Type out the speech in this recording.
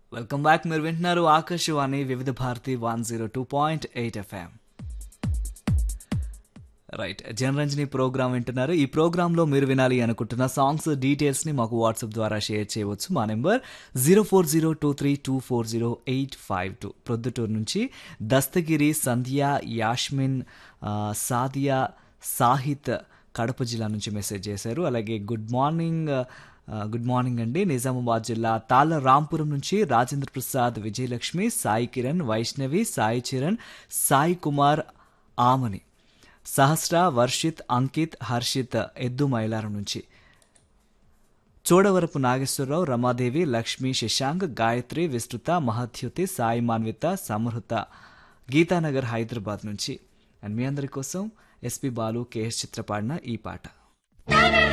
welcome back మీరు వింటున్నారు Akashvani Vividh Bharati one zero two point eight FM right Janaranjani programme వింటున్నారు ఈ ప్రోగ్రాంలో మీరు వినాలి అనుకుంటున్న సాంగ్స్ డీటెయిల్స్ని మాకు వాట్సాప్ ద్వారా షేర్ చేయవచ్చు మా number zero four zero two three two four zero eight five two Proddatur నుంచి దస్తగిరి సంధ్య యాష్మిన్ ఆ, సాదియా సాహిత్ కడప జిల్లా నుంచి మెసేజ్ చేశారు అలాగే గుడ్ మార్నింగ్ ఆ, గుడ్ మార్నింగ్ అండి నిజామాబాద్ జిల్లా తాళ్ళ రాంపురం నుంచి రాజేంద్ర ప్రసాద్ విజయలక్ష్మి సాయి కిరణ్ వైష్ణవి సాయి చరణ్ సాయి కుమార్ ఆమని సహస్ర వర్షిత్ అంకిత్ హర్షిత్ ఎద్దు మైలారం నుంచి చోడవరపు నాగేశ్వరరావు రమాదేవి లక్ష్మి శశాంక్ గాయత్రి విస్తృత మహత్యుతి సాయి మాన్విత సమృత గీతానగర్ హైదరాబాద్ నుంచి అండ్ మీ అందరి కోసం ఎస్పి బాలు కేఎస్ చిత్ర పాడిన ఈ పాట